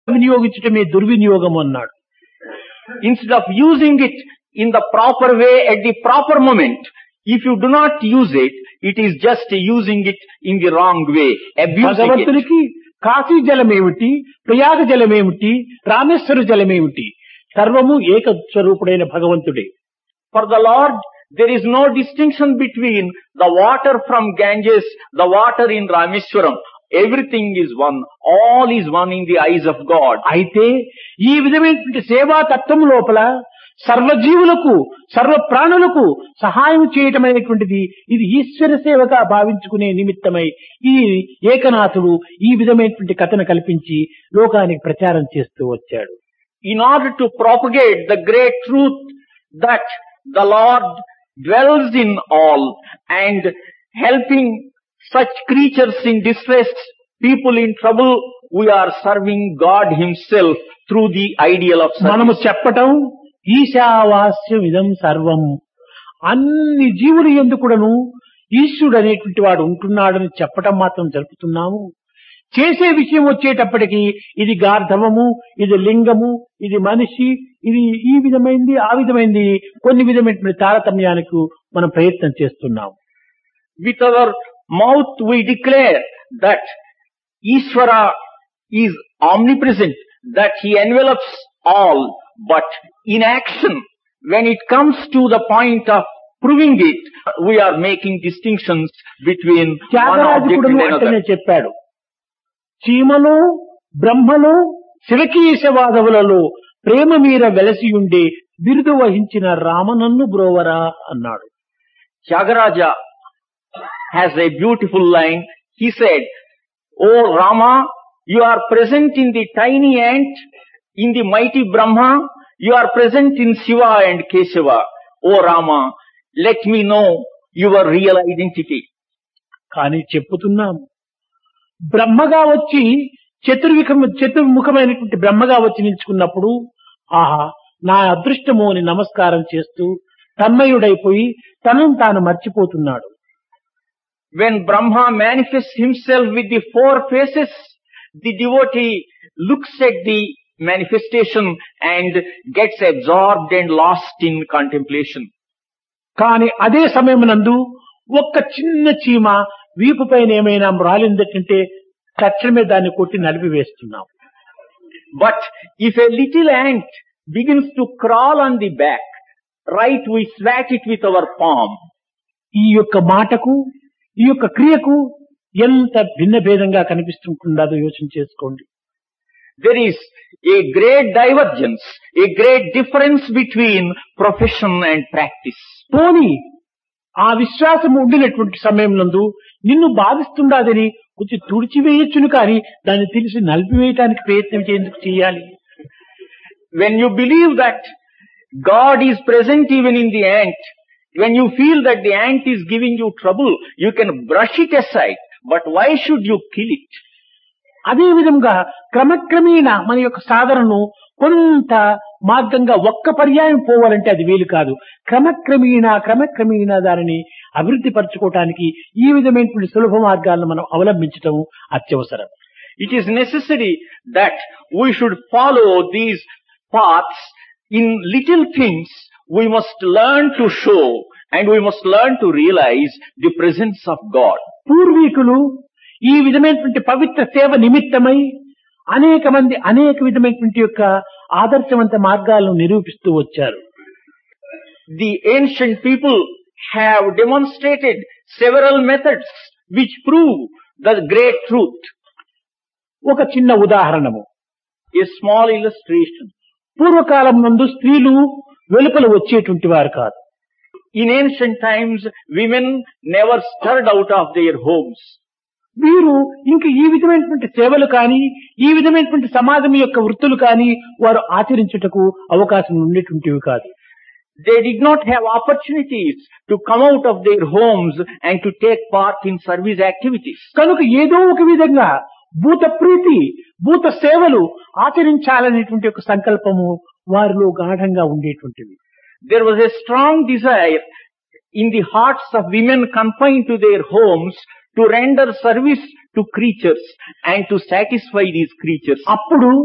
వినియోగించటమే దుర్వినియోగం అన్నాడు Instead of using it in the proper way at the proper moment, if you do not use it, it is just using it in the wrong way, abusing it. భగవంతునికి కాశీ జలమేమిటి ప్రయాగ జలమేమిటి రామేశ్వర జలమేమిటి సర్వము ఏక స్వరూపుడైన భగవంతుడే For the Lord, there is no distinction between the water from Ganges, the water in Rameswaram. Everything is one. All is one in the eyes of God. అయితే ఈ విధమైనటువంటి సేవా తత్వం లోపల సర్వజీవులకు సర్వ ప్రాణులకు సహాయం చేయటం అనేటువంటిది ఇది ఈశ్వర సేవగా భావించుకునే నిమిత్తమై ఈ ఏకనాథుడు ఈ విధమైనటువంటి కథను కల్పించి లోకానికి ప్రచారం చేస్తూ వచ్చాడు In order to propagate the great truth that the Lord dwells in all and helping such creatures in distress, people in trouble, we are serving God Himself through the ideal of మనము service. చెప్పటం ఈశావాస్యం ఇదం సర్వం అన్ని జీవులు ఎందుకుడను ఈశ్వరుడు అనేటువంటి వాడు ఉంటున్నాడని చెప్పటం మాత్రం జరుపుతున్నాము చేసే విషయం వచ్చేటప్పటికి ఇది గార్ధవము ఇది లింగము ఇది మనిషి ఇది ఈ విధమైంది ఆ విధమైంది కొన్ని విధమైనటువంటి తారతమ్యానికి మనం ప్రయత్నం చేస్తున్నాం With our mouth we declare that Ishvara is omnipresent, that He envelops all, but in action, when it comes to the point of proving it, we are making distinctions between one object త్యాగరాజకుడు and అంటేనే another. చెప్పాడు చీమలో బ్రహ్మలో శివకీశవాదవులలో ప్రేమ మీర వెలసియుండే బిరుదు వహించిన రామనన్ను బ్రోవరా అన్నాడు Tyagaraja has a beautiful line. He said, Oh Rama, you are present in the tiny ant, in the mighty Brahma, you are present in Shiva and Keshava. Oh Rama, let me know your real identity. కానీ చెప్పుతున్నాము బ్రహ్మగా వచ్చి చతుర్వికం చతుర్ముఖమైనటువంటి బ్రహ్మగా వచ్చి నిలుచుకున్నప్పుడు ఆహా నా అదృష్టము అని నమస్కారం చేస్తూ తన్మయుడైపోయి తనను తాను మర్చిపోతున్నాడు When Brahma manifests himself with the four faces, the devotee looks at the manifestation and gets absorbed and lost in contemplation. కానీ అదే సమయమునందు ఒక్క చిన్న చీమ వీపు పైన ఏమైనా రాలిందంటే తక్షణమే దాన్ని కొట్టి నలిపివేస్తున్నాం But if a little ant begins to crawl on the back, right, we swat it with our palm. ఈ యొక్క మాటకు ఈ యొక్క క్రియకు ఎంత భిన్న భేదంగా కనిపిస్తుంటుందో యోచన చేసుకోండి There is a great divergence, a great difference between profession and practice. పోని ఆ విశ్వాసం ఉండినటువంటి సమయం నందు నిన్ను బాధిస్తుండదని కొంచెం తుడిచివేయచ్చును కానీ దాన్ని తెలిసి నలిపివేయటానికి ప్రయత్నం చేందుకు చేయాలి When you believe that God is present even in the ant, when you feel that the ant is giving you trouble, you can brush it aside. But why should you kill it? అదే విధంగా క్రమక్రమేణా మన యొక్క సాధనను కొంత మార్గంగా ఒక్క పర్యాయం పోవాలంటే అది వీలు కాదు క్రమక్రమేణా క్రమక్రమేణా దానిని అభివృద్ధి పరచుకోవటానికి ఈ విధమైనటువంటి సులభ మార్గాలను మనం అవలంబించటం అత్యవసరం It is necessary that we should follow these paths in little things. We must learn to show and we must learn to realize the presence of God. పూర్వీకులు ఈ విధమైనటువంటి పవిత్ర సేవ నిమిత్తమై అనేక మంది అనేక విధమైనటువంటి యొక్క ఆదర్శవంత మార్గాలను నిరూపిస్తూ వచ్చారు The ancient people have demonstrated several methods which prove the great truth. ఒక చిన్న ఉదాహరణము A small illustration. పూర్వకాలం నందు స్త్రీలు వెలుపల వచ్చేటువంటి వారు కాదు In ancient times, women never stirred out of their homes. వీరు ఇంక ఈ విధమైనటువంటి సేవలు కానీ ఈ విధమైనటువంటి సమాజం యొక్క వృత్తులు కానీ వారు ఆచరించుటకు అవకాశం ఉండేటువంటివి కాదు They did not have opportunities to come out of their homes and to take part in service activities. కనుక ఏదో ఒక విధంగా భూత ప్రీతి భూత సేవలు ఆచరించాలనేటువంటి ఒక సంకల్పము వారిలో గాఢంగా ఉండేటువంటివి There was a strong desire in the hearts of women confined to their homes to render service to creatures and to satisfy these creatures. అప్పుడు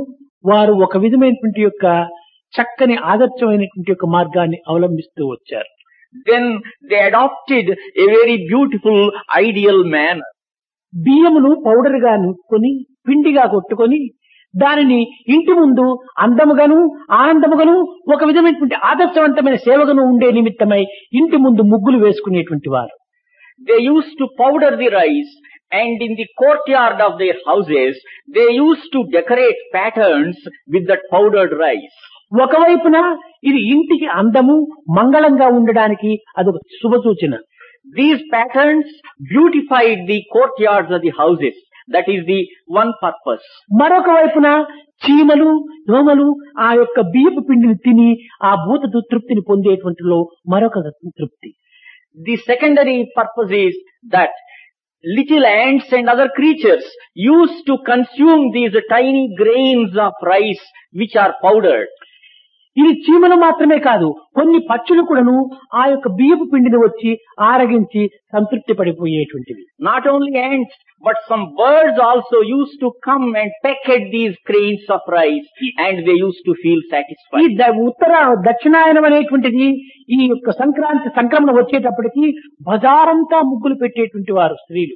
వారు ఒక విధమైనటువంటి యొక్క చక్కని ఆదర్శమైనటువంటి యొక్క మార్గాన్ని అవలంబిస్తూ వచ్చారు Then they adopted a very beautiful ideal manner. బియ్యమును పౌడర్ గా నూపుకొని పిండిగా కొట్టుకొని దానిని ఇంటి ముందు అందముగాను ఆనందముగాను ఒక విధమైనటువంటి ఆదర్శవంతమైన సేవగాను ఉండే నిమిత్తమై ఇంటి ముందు ముగ్గులు వేసుకునేటువంటి వారు They used to powder the rice and in the courtyard of their houses, they used to decorate patterns with that powdered rice. ఒకవైపున ఇది ఇంటికి అందము మంగళంగా ఉండడానికి అదొక శుభ సూచన These patterns beautified the courtyards of the houses. That is the one purpose. మరొక వైపున చీమలు దోమలు ఆ యొక్క బియ్యపు పిండిని తిని ఆ భూత తృప్తిని పొందేటువంటిలో మరొక తృప్తి The secondary purpose is that little ants and other creatures used to consume these tiny grains of rice which are powdered. ఇది చీమలు మాత్రమే కాదు కొన్ని పక్షులు కూడాను ఆ యొక్క బియ్యపు పిండిని వచ్చి ఆరగించి సంతృప్తి పడిపోయేటువంటివి Not only ants, but some birds also used to come and peck at these grains of rice and they used to feel ఈ satisfied. ద- ఉత్తర దక్షిణాయనం అనేటువంటిది ఈ యొక్క సంక్రాంతి సంక్రమణ వచ్చేటప్పటికి బజారంతా ముగ్గులు పెట్టేటువంటి వారు స్త్రీలు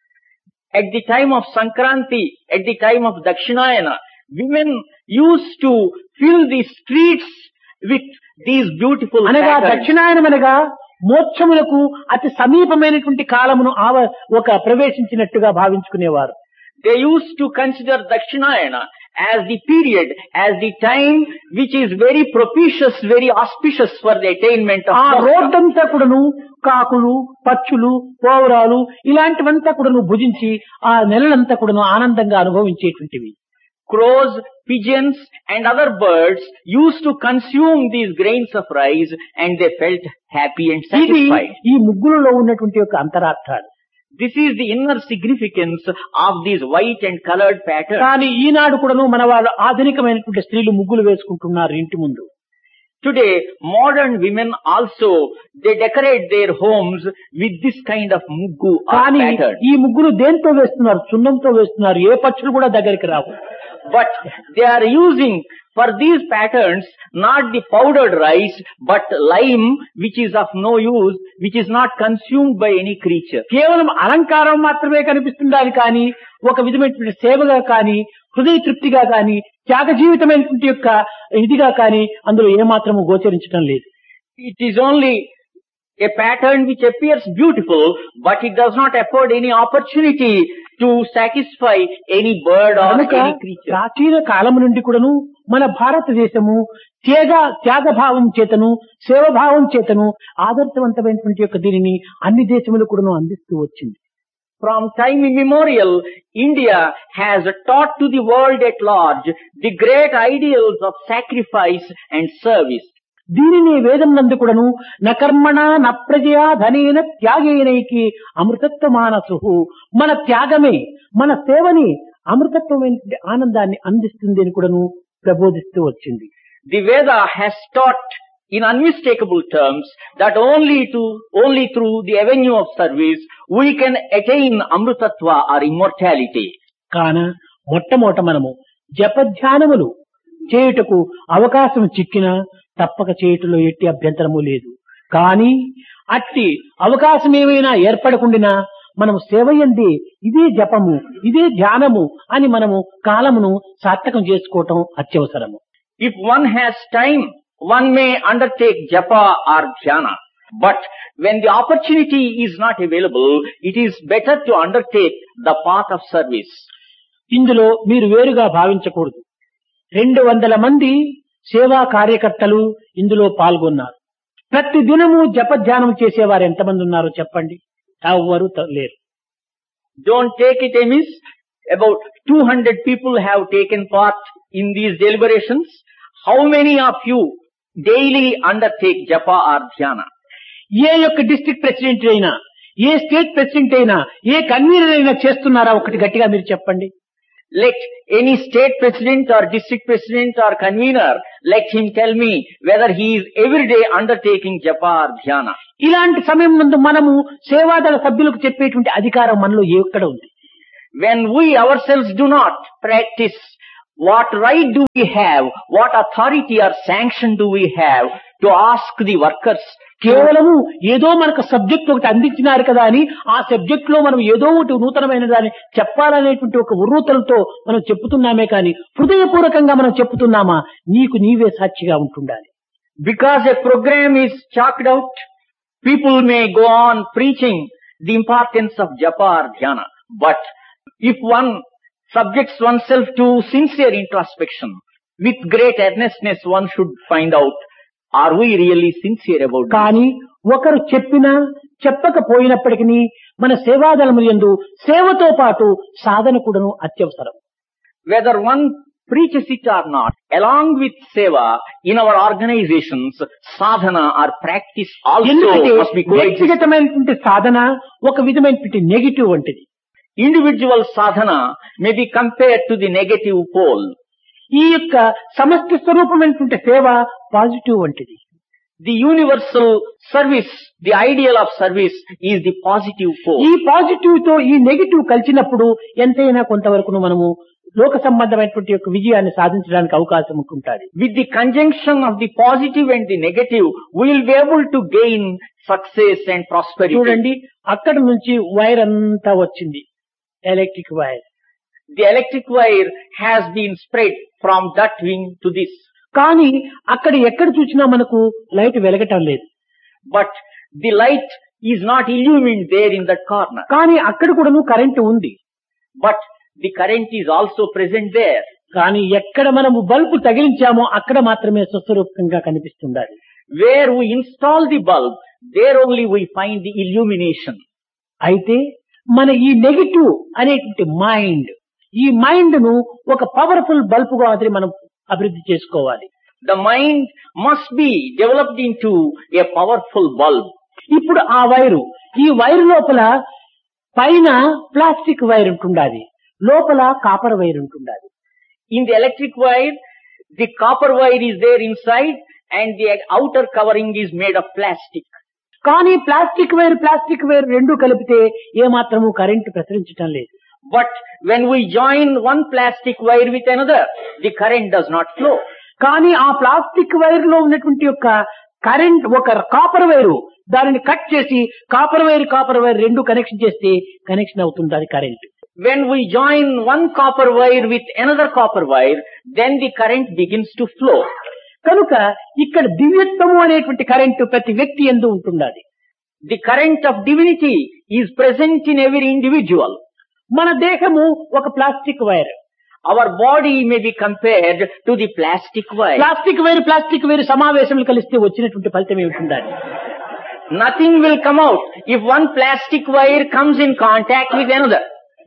At the time of Sankranti, at the time of Dakshinayana, women used to fill the streets with these beautiful అనగా patterns. దక్షిణాయనం అనగా మోక్షములకు అతి సమీపమైనటువంటి కాలమును ఆవ ఒక ప్రవేశించినట్టుగా భావించుకునేవారు They used to consider Dakshinayana as the period, as the time which is very propitious, very auspicious for the attainment of ఆ moksha. రోడ్డంతా కూడాను కాకులు పక్షులు పోవరాలు ఇలాంటివంతా కూడాను భుజించి ఆ నెలలంతా కూడాను ఆనందంగా అనుభవించేటువంటివి Crows, pigeons and other birds used to consume these grains of rice and they felt happy and ఇది satisfied. ఈ ముగ్గులలో ఉన్నటువంటి యొక్క అంతరార్థాలు This is the inner significance of these white and colored patterns. కానీ ఈనాడు కూడాను మన వాళ్ళు ఆధునికమైనటువంటి స్త్రీలు ముగ్గులు వేసుకుంటున్నారు ఇంటి ముందు Today, modern women also, they decorate their homes with this kind of muggu or కానీ pattern. ఈ ముగ్గులు దేంతో వేస్తున్నారు సున్నంతో వేస్తున్నారు ఏ పక్షులు కూడా దగ్గరికి రావు But they are using for these patterns not the powdered rice, but lime which is of no use, which is not consumed by any creature. కేవలం అలంకారం మాత్రమే కనిపిస్తుండాలి కానీ ఒక విధమైనటువంటి సేవగా కానీ హృదయ తృప్తిగా కానీ త్యాగ జీవితమైనటువంటి యొక్క ఇదిగా కానీ అందులో ఏమాత్రము గోచరించడం లేదు It is only a pattern which appears beautiful, but it does not afford any opportunity to satisfy any bird or కనుక any creature. ప్రాచీన కాలం నుండి కూడాను మన భారతదేశము త్యాగ త్యాగభావం చేతను సేవభావం చేతను ఆదర్శవంతమైనటువంటి యొక్క దీనిని అన్ని దేశములు కూడాను అందిస్తూ వచ్చింది From time immemorial, India has taught to the world at large the great ideals of sacrifice and service. దీనిని వేదం నందు కూడాను న కర్మణ న ప్రజయా ధనేన త్యాగేనైకి అమృతత్వ మానసు మన త్యాగమే మన సేవని అమృతత్వమైన ఆనందాన్ని అందిస్తుంది అని కూడాను ప్రబోధిస్తూ వచ్చింది The Veda has taught in unmistakable terms that only to, only through the avenue of service we can attain amrutatva or immortality. కాన మొట్టమొదట మనము జపధ్యానములు చేయుటకు అవకాశం చిక్కినా తప్పక చేయుటలో ఎట్టి అభ్యంతరము లేదు కానీ అట్టి అవకాశం ఏమైనా ఏర్పడకుండినా మనము సేవయంది ఇదే జపము ఇదే ధ్యానము అని మనము కాలమును సార్థకం చేసుకోవటం అత్యవసరము If one has time, one may undertake japa or dhyana. But when the opportunity is not available, it is better to undertake the path of service. ఇందులో మీరు వేరుగా భావించకూడదు రెండు వందల మంది సేవా కార్యకర్తలు ఇందులో పాల్గొన్నారు ప్రతి దినము జపధ్యానం చేసేవారు ఎంతమంది ఉన్నారో చెప్పండి ఎవ్వరూ త- లేరు Don't take it amiss. About 200 people have taken part in these deliberations. How many of you daily undertake japa or dhyana? ఏ యొక్క డిస్ట్రిక్ట్ ప్రెసిడెంట్ అయినా ఏ స్టేట్ ప్రెసిడెంట్ అయినా ఏ కన్వీనర్ అయినా చేస్తున్నారా ఒకటి గట్టిగా మీరు చెప్పండి Let any state president or district president or convener, let him tell me whether he is every day undertaking japa or dhyana. ఇలాంటి సమయం నందు మనము సేవాదళ సభ్యులకు చెప్పేటువంటి అధికారం మనలో ఎక్కడ ఉంది When we ourselves do not practice What right do we have? What authority or sanction do we have to ask the workers to కేవలము ఏదో మనకు సబ్జెక్ట్ ఒకటి అందించినారు కదా అని ఆ సబ్జెక్ట్ లో మనం ఏదో ఒకటి నూతనమైన దాన్ని చెప్పాలనేటువంటి ఒక ఉర్రూతలతో మనం చెప్పుతున్నామే కానీ హృదయపూర్వకంగా మనం చెప్పుతున్నామా నీకు నీవే సాక్షిగా ఉంటుండాలి Because a program is chalked out, people may go on preaching the importance of japa or dhyana. But if one subjects oneself to sincere introspection, with great earnestness one should find out, are we really sincere about this? కానీ ఒకరు చెప్పినా చెప్పకపోయినప్పటికీ మన సేవాదళములు ఎందు సేవతో పాటు సాధన కూడాను అత్యవసరం Whether one preaches it or not, along with seva, in our organizations, sadhana or practice also ఎందుకంటే must be coexistent. వ్యక్తిగతమైనటువంటి సాధన ఒక విధమైనటువంటి నెగిటివ్ వంటిది Individual sadhana may be compared to the negative pole. ఈ యొక్క సమష్టి స్వరూపమైనటువంటి సేవ పాజిటివ్ వంటిది The universal service, the ideal of service is the positive ఈ pole. పాజిటివ్ తో ఈ నెగిటివ్ కలిసినప్పుడు ఎంతైనా కొంతవరకు మనము లోక సంబంధమైనటువంటి యొక్క విజయాన్ని సాధించడానికి అవకాశం ఉంటుంటుంది With the conjunction of the positive and the negative, we will be able to gain success and prosperity. చూడండి అక్కడ నుంచి వైర్ అంతా వచ్చింది electric wire The electric wire has been spread from that wing to this. కానీ అక్కడ ఎక్కడ చూసినా మనకు లైట్ వెలగటం లేదు But the light is not illumined there in that corner. కానీ అక్కడ కూడాను కరెంటు ఉంది But the current is also present there. కానీ ఎక్కడ మనము బల్బు తగిలించామో అక్కడ మాత్రమే స్వస్వరూపంగా కనిపిస్తుండాలి Where we install the bulb, there only we find the illumination. అయితే మన ఈ నెగిటివ్ అనేటువంటి మైండ్ ఈ మైండ్ ను ఒక పవర్ఫుల్ బల్బ్ గా మాదిరి మనం అభివృద్ధి చేసుకోవాలి The mind must be developed into a powerful bulb. ఇప్పుడు ఆ వైరు ఈ వైరు లోపల పైన ప్లాస్టిక్ వైర్ ఉంటుండాలి లోపల కాపర్ వైర్ ఉంటుండాలి In the electric wire, the copper wire is there inside and the outer covering is made of plastic. కానీ plastic wire plastic wire రెండు కలిపితే ఏమాత్రము కరెంటు ప్రసరించటం లేదు But when we join one plastic wire with another, the current does not flow. కానీ ఆ plastic wire లో ఉన్నటువంటి యొక్క కరెంట్ ఒక కాపర్ వైరు దానిని కట్ చేసి కాపర్ వైర్ కాపర్ వైర్ రెండు కనెక్షన్ చేస్తే కనెక్షన్ అవుతుంది అది current When we join one copper wire with another copper wire, then the current begins to flow. కనుక ఇక్కడ దివ్యత్వము అనేటువంటి కరెంటు ప్రతి వ్యక్తి ఎందు ఉంటుండాలి The current of divinity is present in every individual. మన దేహము ఒక plastic wire Our body may be compared to the plastic wire. Plastic wire plastic wire సమావేశములు కలిస్తే వచ్చినటువంటి ఫలితం ఏమిటి ఉండాలి Nothing will come out if one plastic wire comes in contact with another.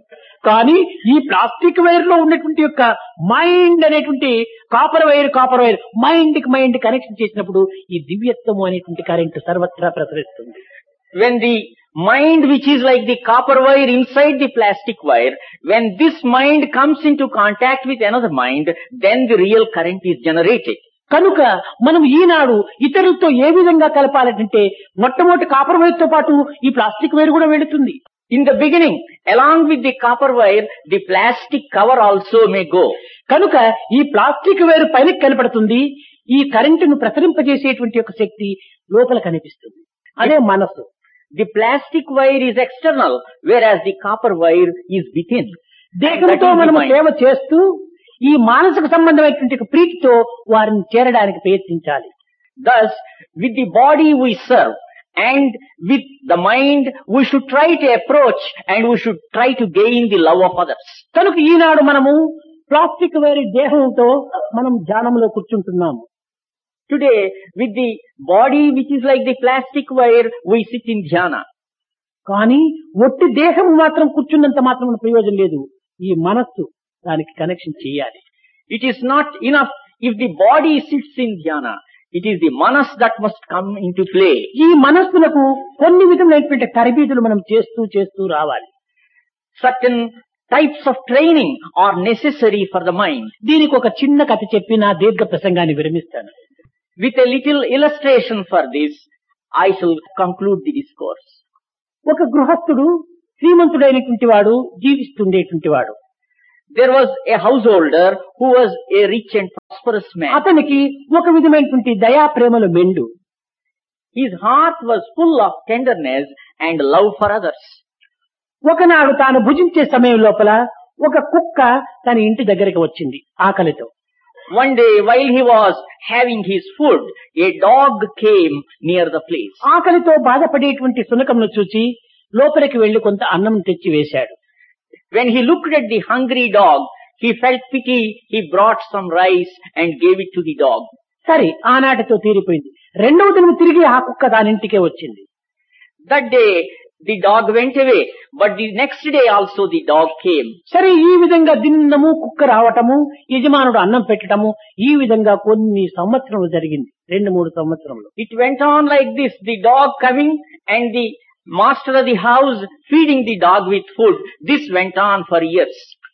కానీ ఈ ప్లాస్టిక్ వైర్ లో ఉన్నటువంటి యొక్క మైండ్ అనేటువంటి copper wire copper wire mind కి మైండ్ కనెక్షన్ చేసినప్పుడు ఈ దివ్యత్వము అనేటువంటి కరెంటు సర్వత్రా ప్రసరిస్తుంది When the mind which is like the copper wire inside the plastic wire, when this mind comes into contact with another mind, then the real current is generated. కనుక మనం ఈనాడు ఇతరులతో ఏ విధంగా కలపాలంటే మొట్టమొదటి copper wire తో పాటు ఈ plastic wire కూడా వెళుతుంది In the beginning, along with the copper wire, the plastic cover also may go. కనుక ఈ ప్లాస్టిక్ వైర్ పైన కనపడుతుంది ఈ కరెంటును ప్రసరింపజేసేటువంటి యొక్క శక్తి లోపల కనిపిస్తుంది అదే మనస్సు The plastic wire is external, whereas the copper wire is within. దేహంతో That is the మనము mind. సేవ చేస్తూ ఈ మానసిక సంబంధమైనటువంటి ఒక ప్రీతితో వారిని చేరడానికి ప్రయత్నించాలి Thus, with the body we serve and with the mind we should try to approach and we should try to gain the love of others. కనుక ఈనాడు మనము ప్లాస్టిక్ వైర్ దేహంతో మనం ధ్యానంలో కూర్చుంటున్నాము Today, with the body which is like the plastic wire, we sit in dhyana. కానీ ఒట్టి దేహం మాత్రం కూర్చున్నంత మాత్రం ప్రయోజనం లేదు ఈ మనస్సు దానికి కనెక్షన్ చేయాలి It is not enough if the body sits in dhyana. It is the manas that must come into play. ఈ మనస్సులకు కొన్ని విధమైనటువంటి తరబీదులు మనం చేస్తూ చేస్తూ రావాలి Certain types of training are necessary for the mind. దీనికి ఒక చిన్న కథ చెప్పి నా దీర్ఘ ప్రసంగాన్ని విరమిస్తాను With a little illustration for this, I shall conclude the discourse. ఒక గృహస్థుడు శ్రీమంతుడైనటువంటి వాడు జీవిస్తుండేటువంటి వాడు There was a householder who was a rich and prosperous man. అతనికి ఒక విధమైనటువంటి దయా ప్రేమలు మెండు His heart was full of tenderness and love for others. ఒకనాడు తాను భుజించే సమయం లోపల ఒక కుక్క తన ఇంటి దగ్గరికి వచ్చింది ఆకలితో One day while he was having his food, a dog came near the place. ఆకలితో బాధపడేటువంటి సునకంను చూచి లోపలికి వెళ్లి కొంత అన్నం తెచ్చి వేశాడు When he looked at the hungry dog, he felt pity, he brought some rice and gave it to the dog. సరే ఆనాటితో తీరిపోయింది రెండవ దినం తిరిగి ఆ కుక్క దానింటికే వచ్చింది That day the dog went away, but the next day also the dog came. సరే ఈ విధంగా దిన్నము కుక్క రావటము యజమానుడు అన్నం పెట్టటము ఈ విధంగా కొన్ని సంవత్సరములు జరిగింది రెండు మూడు సంవత్సరములు It went on like this, the dog coming and the master of the house feeding the dog with food. This went on for years.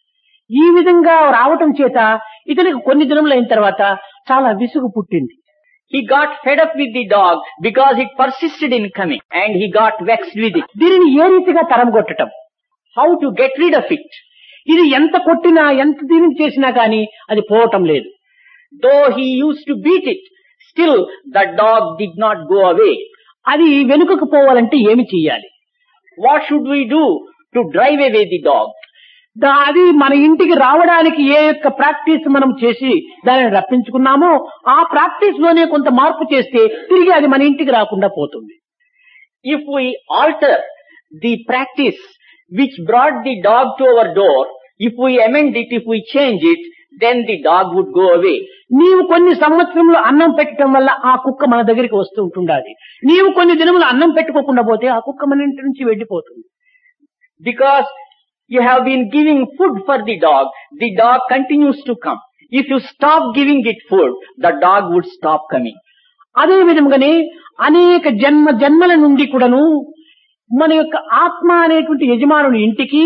ఈ విధంగా రావటం చేత ఇతనికి కొన్ని దినములు అయిన తర్వాత చాలా విసుగు పుట్టింది He got fed up with the dog because it persisted in coming and he got vexed with it. దీనిని ఏ రీతిగా తరంగొట్టటం How to get rid of it? ఇది ఎంత కొట్టినా ఎంత దీనిని చేసినా గాని అది పోవటం లేదు Though he used to beat it, still the dog did not go away. అది వెనుకకు పోవాలంటే ఏమి చెయ్యాలి What should we do to drive away the dog? దా- అది మన ఇంటికి రావడానికి ఏ యొక్క ప్రాక్టీస్ మనం చేసి దానిని రప్పించుకున్నామో ఆ ప్రాక్టీస్ లోనే కొంత మార్పు చేస్తే తిరిగి అది మన ఇంటికి రాకుండా పోతుంది If we alter the practice which brought the dog to our door, if we amend it, if we change it, then the dog would go away. నీవు కొన్ని సంవత్సరంలో అన్నం పెట్టడం వల్ల ఆ కుక్క మన దగ్గరికి వస్తూ ఉంటుండాలి నీవు కొన్ని దినములు అన్నం పెట్టుకోకుండా పోతే ఆ కుక్క మన ఇంటి నుంచి వెళ్ళిపోతుంది Because you have been giving food for the dog, the dog continues to come. If you stop giving it food, the dog would stop coming. అదే విధంగానే అనేక జన్మ జన్మల నుండి కూడాను మన యొక్క ఆత్మ అనేటువంటి యజమానుని ఇంటికి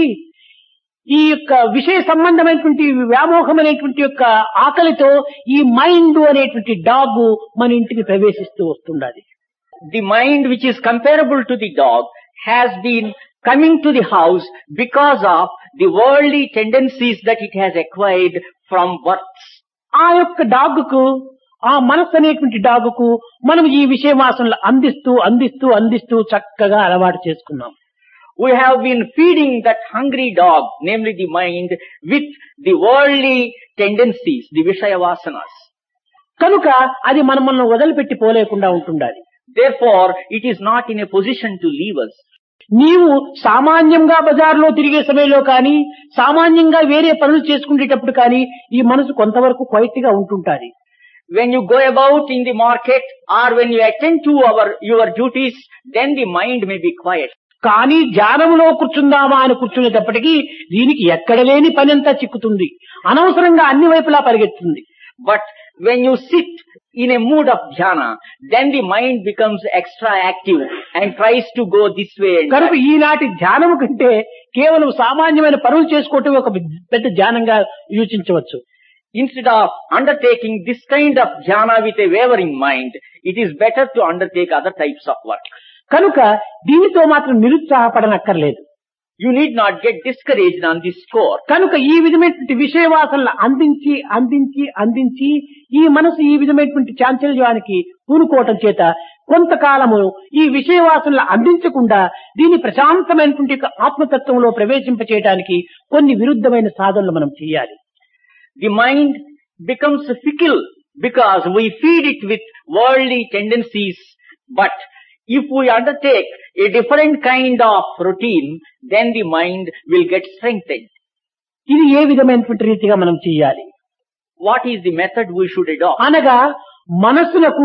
ఈ యొక్క విషయ సంబంధమైనటువంటి వ్యామోహమైనటువంటి యొక్క ఆకలితో ఈ మైండ్ అనేటువంటి డాగ్ మన ఇంటికి ప్రవేశిస్తూ వస్తుండాలి The mind which is comparable to the dog has been coming to the house because of the worldly tendencies that it has acquired from birth. ఆ యొక్క డాగ్కు ఆ మనస్సు అనేటువంటి డాగ్కు మనం ఈ విషయవాసనలు అందిస్తూ అందిస్తూ అందిస్తూ చక్కగా అలవాటు చేసుకున్నాం We have been feeding that hungry dog, namely the mind, with the worldly tendencies, the Vishaya Vasanas. కనుక అది మనం మనం వదిలిపెట్టి పోలేకుండా ఉంటుండాలి Therefore, it is not in a position to leave us. నీవు సామాన్యంగా బజార్లో తిరిగే సమయంలో కానీ సామాన్యంగా వేరే పనులు చేసుకునేటప్పుడు కానీ ఈ మనసు కొంతవరకు క్వైట్ గా ఉంటుంటాది When you go about in the market or when you attend to our, your duties, then the mind may be quiet. కానీ ధ్యానంలో కూర్చుందామా అని కూర్చునేటప్పటికీ దీనికి ఎక్కడ లేని పని అంతా చిక్కుతుంది అనవసరంగా అన్ని వైపులా పరిగెత్తుంది But when you sit in a mood of dhyana, then the mind becomes extra active and tries to go this way and కనుక that. ఈనాటి ధ్యానం కంటే కేవలం సామాన్యమైన పనులు చేసుకోవటం ఒక పెద్ద ధ్యానంగా యోచించవచ్చు Instead of undertaking this kind of dhyana with a wavering mind, it is better to undertake other types of work. కనుక దీనితో మాత్రం నిరుత్సాహపడనక్కర్లేదు You need not get discouraged on this score. కనుక ఈ విధమైనటువంటి విషయవాసనలు అందించి అందించి అందించి ఈ మనసు ఈ విధమైనటువంటి చాంచల్యానికి పూనుకోవటం చేత కొంతకాలము ఈ విషయవాసనలు అందించకుండా దీని ప్రశాంతమైనటువంటి యొక్క ఆత్మతత్వంలో ప్రవేశింపచేయడానికి కొన్ని విరుద్ధమైన సాధనలు మనం చేయాలి The mind becomes fickle because we feed it with worldly tendencies. But if we undertake a different kind of routine, then the mind will get strengthened. ఇది ఏ విధమైనటువంటి రీతిగా మనం చేయాలి What is the method we should adopt? అనగా మనస్సులకు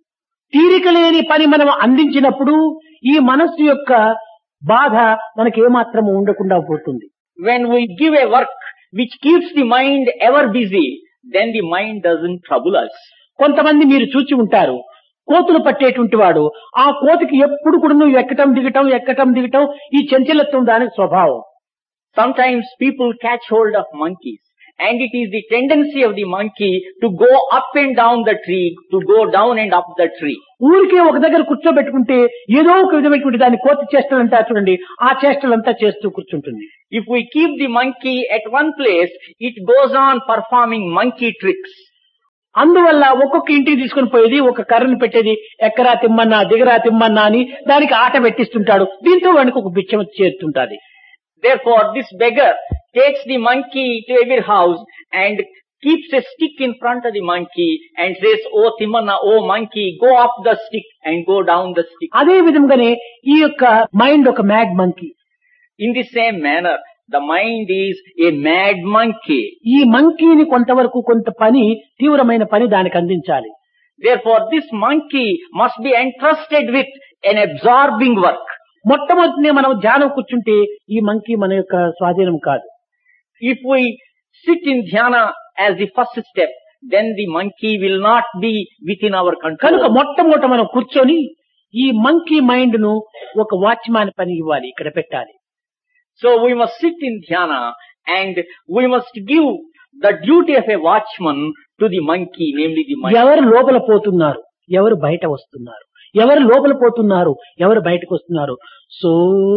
తీరిక లేని పని మనం అందించినప్పుడు ఈ మనస్సు యొక్క బాధ మనకి ఏమాత్రం ఉండకుండా పోతుంది When we give a work which keeps the mind ever busy, then the mind doesn't trouble us. కొంతమంది మీరు చూచి ఉంటారు కోతులు పట్టేటువంటి వాడు ఆ కోతికి ఎప్పుడు కూడా నువ్వు ఎక్కటం దిగటం ఎక్కటం దిగటం ఈ చంచలత్వం దానికి స్వభావం Sometimes people catch hold of monkeys and it is the tendency of the monkey to go up and down the tree, to go down and up the tree. ఊరికే ఒక దగ్గర కూర్చోబెట్టుకుంటే ఏదో ఒక విధమైనటువంటి దాని కోతి చేష్టలు అంతా చూడండి ఆ చేష్టలంతా చేస్తూ కూర్చుంటుంది If we keep the monkey at one place, it goes on performing monkey tricks. అందువల్ల ఒక్కొక్క ఇంటికి తీసుకుని పోయేది ఒక కర్రను పెట్టేది ఎక్కరా తిమ్మన్నా దిగరా తిమ్మన్నా అని దానికి ఆట పెట్టిస్తుంటాడు దీంతో వాడికి ఒక బిచ్చం చేరుతుంటాది Therefore, this beggar takes the monkey to every house and keeps a stick in front of the monkey and says, Oh Timana, oh monkey, go up the stick and go down the stick. అదే విధంగానే ఈ యొక్క mind ఒక mad monkey In the same manner, the mind is a mad monkey. ఈ మంకీని కొంతవరకు కొంత పని తీవ్రమైన పని దానికి అందించాలి Therefore, this monkey must be entrusted with an absorbing work. మొట్టమొదటినే మనం ధ్యానం కూర్చుంటే ఈ మంకీ మన యొక్క స్వాధీనం కాదు If we sit in dhyana as the first step, then the monkey will not be within our కనుక control. మొట్టమొదట మనం కూర్చొని ఈ మంకీ మైండ్ ను ఒక వాచ్మాన్ పని ఇవ్వాలి ఇక్కడ పెట్టాలి So we must sit in dhyana and we must give the duty of a watchman to the monkey, namely the mind. ఎవరు లోపల పోతున్నారు ఎవరు బయట వస్తున్నారు ఎవరు లోపల పోతున్నారు ఎవరు బయటకు వస్తున్నారు సో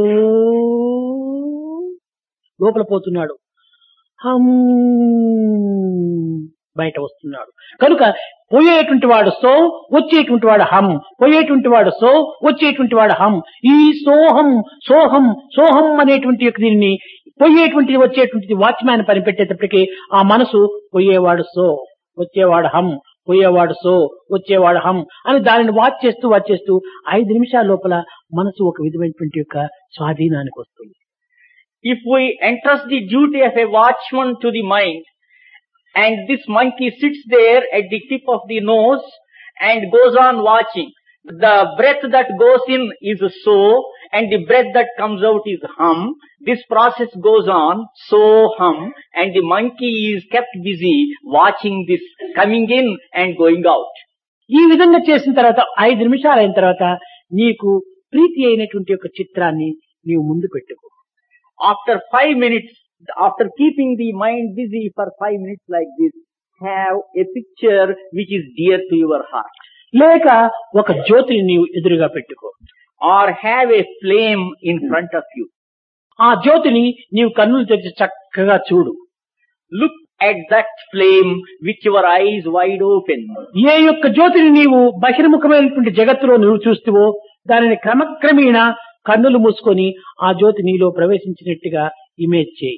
లోపల పోతున్నాడు హమ్ బయట వస్తున్నాడు కనుక పోయేటువంటి వాడు సో వచ్చేటువంటి వాడు హం పోయేటువంటి వాడు సో వచ్చేటువంటి వాడు హం ఈ సోహం సోహం సోహం అనేటువంటి యొక్క దీన్ని పోయేటువంటిది వచ్చేటువంటిది వాచ్మ్యాన్ పని పెట్టేటప్పటికి ఆ మనసు పోయేవాడు సో వచ్చేవాడు హం పోయేవాడు సో వచ్చేవాడు హం అని దానిని వాచ్ చేస్తూ వాచ్ చేస్తూ ఐదు నిమిషాల లోపల మనసు ఒక విధమైనటువంటి యొక్క స్వాధీనానికి వస్తుంది If we entrust the duty of a watchman to the mind, and this monkey sits there at the tip of the nose and goes on watching, the breath that goes in is so, and the breath that comes out is hum. This process goes on, so hum, and the monkey is kept busy watching this coming in and going out. ఈ విధంగా చేసిన తర్వాత ఐదు నిమిషాలు అయిన తర్వాత నీకు ప్రీతి అయినటువంటి ఒక చిత్రాన్ని నీవు ముందు పెట్టుకో After five minutes, after keeping the mind busy for five minutes like this, have a picture which is dear to your heart. లేక ఒక జ్యోతిని నీవు ఎదురుగా పెట్టుకో Or have a flame in front of you. ఆ జ్యోతిని నీవు కన్నులు తెరిచి చక్కగా చూడు Look at that flame with your eyes wide open. ఏ యొక్క జ్యోతిని నీవు బహిర్ముఖమైనటువంటి జగత్తులో నువ్వు చూస్తువో దానిని క్రమక్రమేణా కన్నులు మూసుకొని ఆ జ్యోతి నీలో ప్రవేశించినట్టుగా ఇమేజ్ చేయి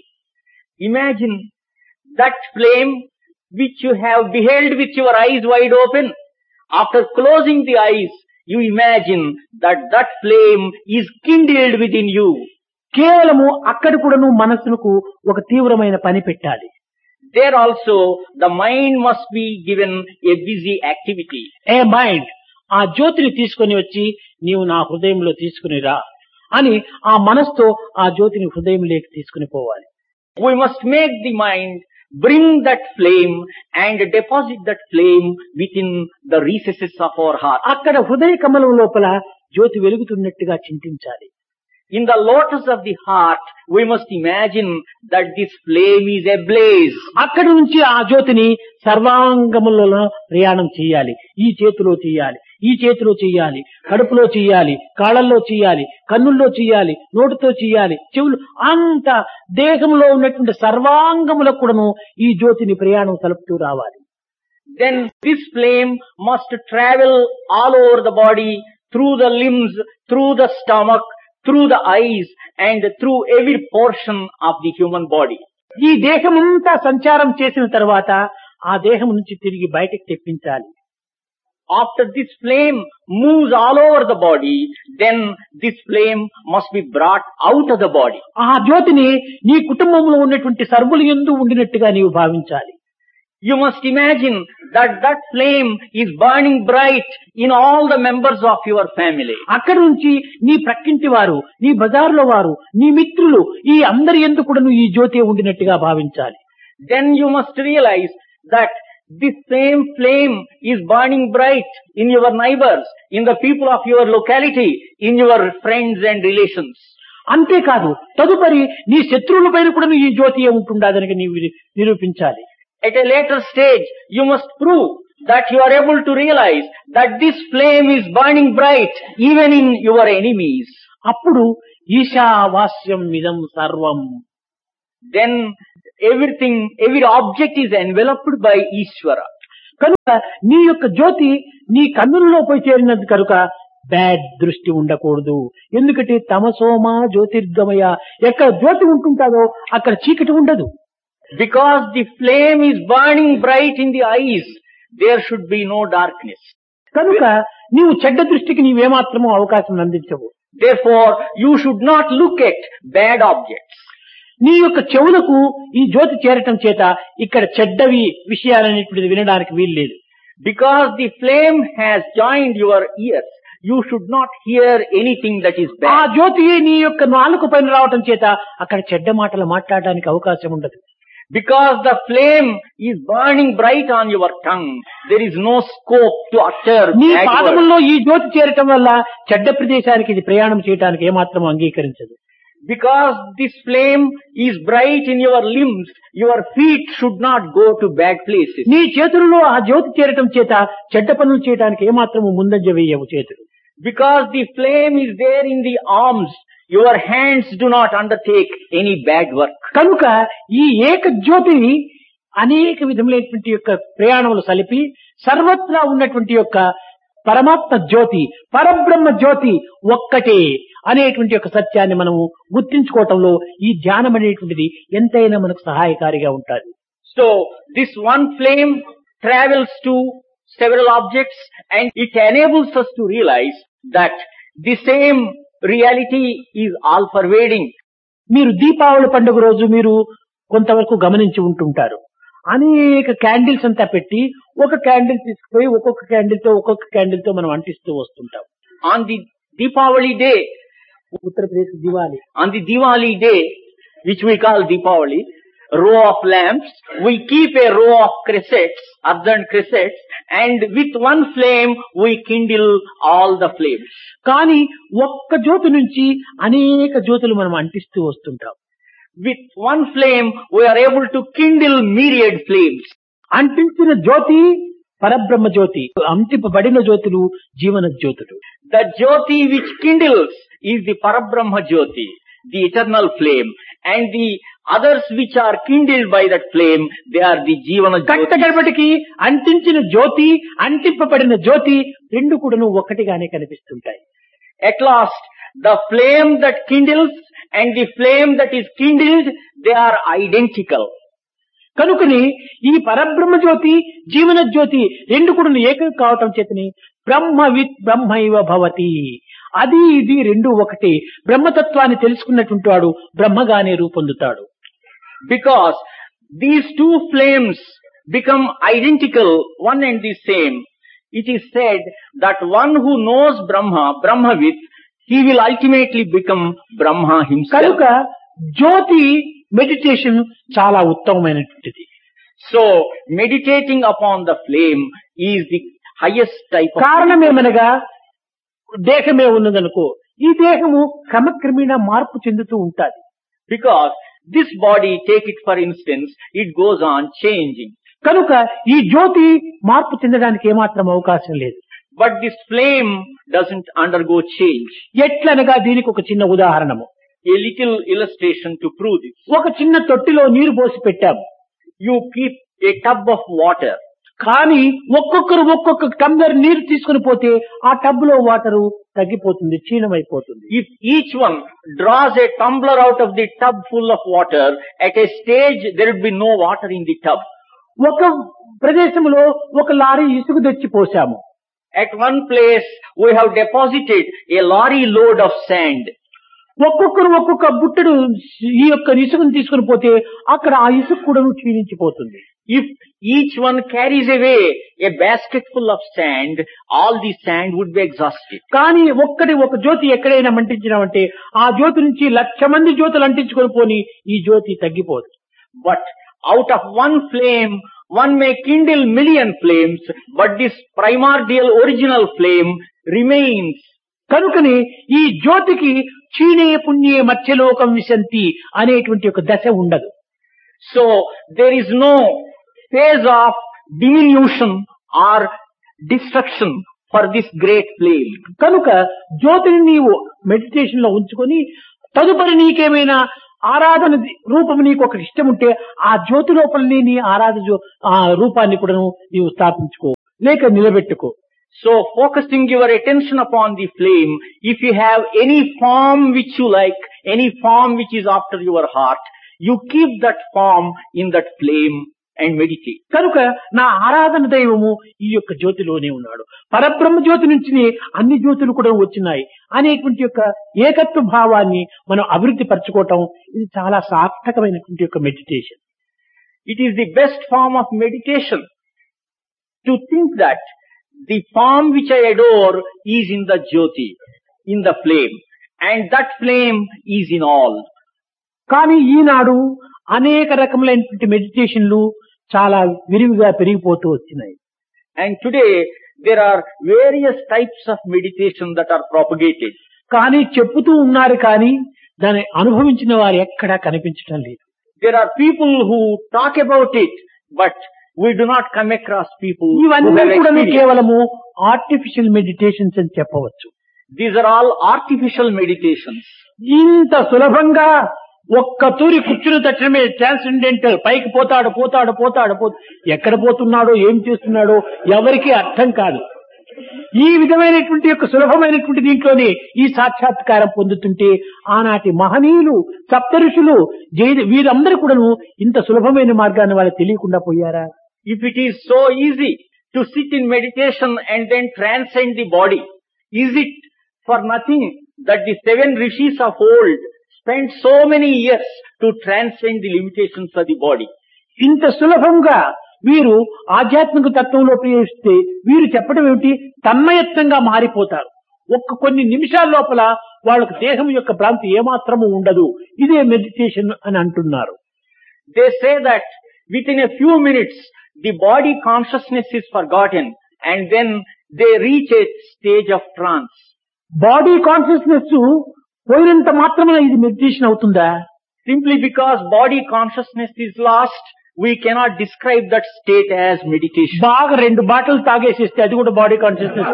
Imagine that flame which you have beheld with your eyes wide open. After closing the eyes, you imagine that that flame is kindled within you. కేవలము అక్కడ కూడా నువ్వు మనస్సుకు ఒక తీవ్రమైన పని పెట్టాలి There also, the mind must be given a busy activity. ఏ మైండ్ ఆ జ్యోతిని తీసుకొని వచ్చి నీవు నా హృదయంలో తీసుకుని రా అని ఆ మనస్తో ఆ జ్యోతిని హృదయంలోకి తీసుకుని పోవాలి We must make the mind bring that flame and deposit that flame within the recesses of our heart. అక్కడ హృదయ కమలం లోపల జ్యోతి వెలుగుతున్నట్టుగా చింతించాలి In the lotus of the heart, we must imagine that this flame is ablaze. అక్కడి నుంచి ఆ జ్యోతిని సర్వాంగములలో ప్రయాణం చేయాలి ఈ చేతిలో చేయాలి ఈ చేతిలో చేయాలి కడుపులో చేయాలి కాళ్ళల్లో చేయాలి కన్నుల్లో చేయాలి నోటితో చేయాలి చెవులు అంత దేహంలో ఉన్నటువంటి సర్వాంగములకు కూడాను ఈ జ్యోతిని ప్రయాణం సలుపుతూ రావాలి Then this flame must travel all over the body, through the limbs, through the stomach, through the eyes, and through every portion of the human body. ఈ దేహమంతా సంచారం చేసిన తర్వాత ఆ దేహం నుంచి తిరిగి బయటకు తెప్పించాలి After this flame moves all over the body, then this flame must be brought out of the body. ఆ జ్యోతిని నీ కుటుంబంలో ఉన్నటువంటి సర్వులు ఎందు ఉండినట్టుగా నీవు భావించాలి You must imagine that that flame is burning bright in all the members of your family. అక్కడి నుంచి నీ ప్రక్కింటి వారు నీ బజార్లో వారు నీ మిత్రులు ఈ అందరి ఎందు కూడా ఈ జ్యోతి ఉండినట్టుగా భావించాలి Then you must realize that this same flame is burning bright in your neighbors, in the people of your locality, in your friends and relations. అంతేకాదు తదుపరి నీ శత్రువుల పైన కూడా ఈ జ్యోతియే ఉంటుండదని నీవు నిరూపించాలి At a later stage, you must prove that you are able to realize that this flame is burning bright even in your enemies. అప్పుడు ఈశావాస్యం ఇదం సర్వం Then everything, every object is enveloped by Ishvara. కనుక నీ యొక్క జ్యోతి నీ కన్నులలో పోయి చేరినది కనుక బ్యాడ్ దృష్టి ఉండకూడదు ఎందుకంటే తమసోమ జ్యోతిర్గమయ ఎక్కడ జ్యోతి ఉంటుంటాదో అక్కడ చీకటి ఉండదు Because the flame is burning bright in the eyes, there should be no darkness. కనుక నీవు చెడ్డ దృష్టికి నీవేమాత్రమూ అవకాశం అందించవు Therefore, you should not look at bad objects. నీ యొక్క చెవులకు ఈ జ్యోతి చేరటం చేత ఇక్కడ చెడ్డవి విషయాలనేటువంటిది వినడానికి వీల్లేదు Because the flame has joined your ears, you should not hear anything that is ఆ bad. జ్యోతి నీ యొక్క నాలుక పైన రావటం చేత అక్కడ చెడ్డ మాటలు మాట్లాడడానికి అవకాశం ఉండదు Because the flame is burning bright on your tongue, there is no scope to utter నీ bad words. పాదముల్లో ఈ జ్యోతి చేరటం వల్ల చెడ్డ ప్రదేశానికి ఇది ప్రయాణం చేయడానికి ఏమాత్రం అంగీకరించదు Because this flame is bright in your limbs, your feet should not go to bad places. నీ చేతులలో ఆ జ్యోతి చేరటం చేత చెడ్డ పనులు చేయడానికి ఏమాత్రము ముందంజ వేయవు చేతులు Because the flame is there in the arms, your hands do not undertake any bad work. కనుక ఈ ఏక జ్యోతిని అనేక విధములైనటువంటి యొక్క ప్రయాణములు సలిపి సర్వత్రా ఉన్నటువంటి యొక్క పరమాత్మ జ్యోతి పరబ్రహ్మ జ్యోతి ఒక్కటే అనేటువంటి యొక్క సత్యాన్ని మనము గుర్తించుకోవటంలో ఈ ధ్యానం అనేటువంటిది ఎంతైనా మనకు సహాయకారిగా ఉంటుంది So this one flame travels to several objects and it enables us to realize that the same reality is all pervading. మీరు దీపావళి పండుగ రోజు మీరు కొంతవరకు గమనించి ఉంటుంటారు అనేక క్యాండిల్స్ అంతా పెట్టి ఒక క్యాండిల్ తీసుకుపోయి ఒక్కొక్క క్యాండిల్ తో ఒక్కొక్క క్యాండిల్ తో మనం అంటిస్తూ వస్తుంటాం On the Deepavali day, Uttar Pradesh Diwali on the Diwali day, which we call Deepavali, row of lamps, we keep a row of cressets, ardent cressets, and with one flame we kindle all the flames. కానీ ఒక్క జ్యోతి నుంచి అనేక జ్యోతులు మనం అంటిస్తూ వస్తుంటాం With one flame we are able to kindle myriad flames. అంటించిన జ్యోతి పరబ్రహ్మ జ్యోతి అంటింపబడిన జ్యోతులు జీవన జ్యోతులు The Jyoti which kindles is the Parabrahma Jyoti, the eternal flame, and the others which are kindled by that flame, they are the Jivana Jyoti. కట్టగడపటికి అంటించిన జ్యోతి అంటింపబడిన జ్యోతి రెండు కూడాను ఒక్కటిగానే కనిపిస్తుంటాయి At last, the flame that kindles and the flame that is kindled, they are identical. కనుకని ఈ పరబ్రహ్మ జ్యోతి జీవన జ్యోతి రెండు కూడా ఏకం కావటం చేతని బ్రహ్మ విత్ బ్రహ్మైవ భవతి అది ఇది రెండు ఒకటి బ్రహ్మతత్వాన్ని తెలుసుకున్నటువంటి వాడు బ్రహ్మగానే రూపొందుతాడు Because these two flames become identical, one and the same. It is said that one who knows Brahma, Brahmavit, he will ultimately become Brahma himself. కనుక జ్యోతి మెడిటేషన్ చాలా ఉత్తమమైనటువంటిది So, meditating upon the flame is the highest type of కారణమేమనగా దేహమే ఉన్నదనుకో ఈ దేహము క్రమక్రమేణా మార్పు చెందుతూ ఉంటాది because this body, take it for instance, it goes on changing. కనుక ఈ జ్యోతి మార్పు చెందడానికి ఏమాత్రం అవకాశం లేదు But this flame doesn't undergo change. ఎట్లనగా దీనికి ఒక చిన్న ఉదాహరణము A little illustration to prove this. ఒక చిన్న తొట్టిలో నీరు పోసి పెట్టాము You keep a tub of water. కానీ ఒక్కొక్కరు ఒక్కొక్క టంబ్లర్ నీరు తీసుకుని పోతే ఆ టబ్ లో వాటరు తగ్గిపోతుంది క్షీణమైపోతుంది If each one draws a tumbler out of the tub full of water, at a stage there would be no water in the tub. ఒక ప్రదేశంలో ఒక లారీ ఇసుక తెచ్చి పోసాము At one place we have deposited a lorry load of sand. ఒక్కొక్కరు ఒక్కొక్క బుట్టడు ఈ యొక్క ఇసుకను తీసుకుని పోతే అక్కడ ఆ ఇసుక కూడా క్షీణించిపోతుంది If each one carries away a basket full of sand, all the sand would be exhausted. కానీ ఒక్కటి ఒక జ్యోతి ఎక్కడైనా మంటించినామంటే ఆ జ్యోతి నుంచి లక్ష మంది జ్యోతులు అంటించుకొని పోని ఈ జ్యోతి తగ్గిపోదు But out of one flame, one may kindle million flames, but this primordial original flame remains. కనుకని ఈ జ్యోతికి క్షీణే పుణ్యే మత్స్యలోకం విశంతి అనేటువంటి ఒక దశ ఉండదు So there is no phase of diminution or destruction for this great flame. కనుక జ్యోతిని నీవు మెడిటేషన్ లో ఉంచుకొని తదుపరి నీకేమైనా ఆరాధన రూపం నీకు ఒక ఇష్టం ఉంటే ఆ జ్యోతి లోపలనే నీ ఆరాధన జ్యో- ఆ రూపాన్ని కూడా నీవు స్థాపించుకో లేక నిలబెట్టుకో So focusing your attention upon the flame, if you have any form which you like, any form which is after your heart, you keep that form in that flame and meditate. కనుక నా ఆరాధన దైవము ఈ యొక్క జ్యోతిలోనే ఉన్నాడు పరబ్రహ్మ జ్యోతి నుంచి అన్ని జ్యోతులు కూడా వచ్చినాయి అనేటువంటి యొక్క ఏకత్వ భావాన్ని మనం అభివృద్ధి పరచుకోవటం ఇది చాలా సార్థకమైనటువంటి యొక్క meditation It is the best form of meditation to think that the form which I adore is in the jyoti, in the flame, and that flame is in all. కానీ ఈనాడు అనేక రకములైనటువంటి మెడిటేషన్లు చాలా విరివిగా పెరిగిపోతూ వచ్చినాయి And today there are various types of meditation that are propagated. కానీ చెప్పుతూ ఉన్నారు కానీ దాన్ని అనుభవించిన వారు ఎక్కడా కనిపించడం లేదు There are people who talk about it, but we do not come across people who ఇవన్నీ have కూడా experienced. కేవలము ఆర్టిఫిషియల్ మెడిటేషన్స్ అని చెప్పవచ్చు These are all artificial meditations. ఇంత సులభంగా ఒక్క తూరి కూర్చుని తక్షణమే ట్రాన్సెండెంటల్ పైకి పోతాడు పోతాడు పోతాడు పో ఎక్కడ పోతున్నాడో ఏం చేస్తున్నాడో ఎవరికీ అర్థం కాదు ఈ విధమైనటువంటి యొక్క సులభమైనటువంటి దీంట్లోనే ఈ సాక్షాత్కారం పొందుతుంటే ఆనాటి మహనీయులు సప్త ఋషులు జై వీరందరూ కూడాను ఇంత సులభమైన మార్గాన్ని వాళ్ళకి తెలియకుండా పోయారా If it is so easy to sit in meditation and then transcend the body, is it for nothing that the seven rishis of old spent so many years to transcend the limitations of the body? ఇంత సులభంగా వీరు ఆధ్యాత్మిక తత్వంలో ప్రవేశిస్తే వీరు చెప్పడం ఏమిటి తన్మయత్నంగా మారిపోతారు ఒక్క కొన్ని నిమిషాల లోపల వాళ్ళకు దేహం యొక్క భ్రాంతి ఏమాత్రము ఉండదు ఇదే మెడిటేషన్ అని అంటున్నారు They say that within a few minutes the body consciousness is forgotten and then they reach a stage of trance. Body consciousness పోయినంత మాత్రమే ఇది మెడిటేషన్ అవుతుందా Simply because body consciousness is lost, we cannot describe that state as meditation. బాగా రెండు బాటలు తాగేసేస్తే అది కూడా body consciousness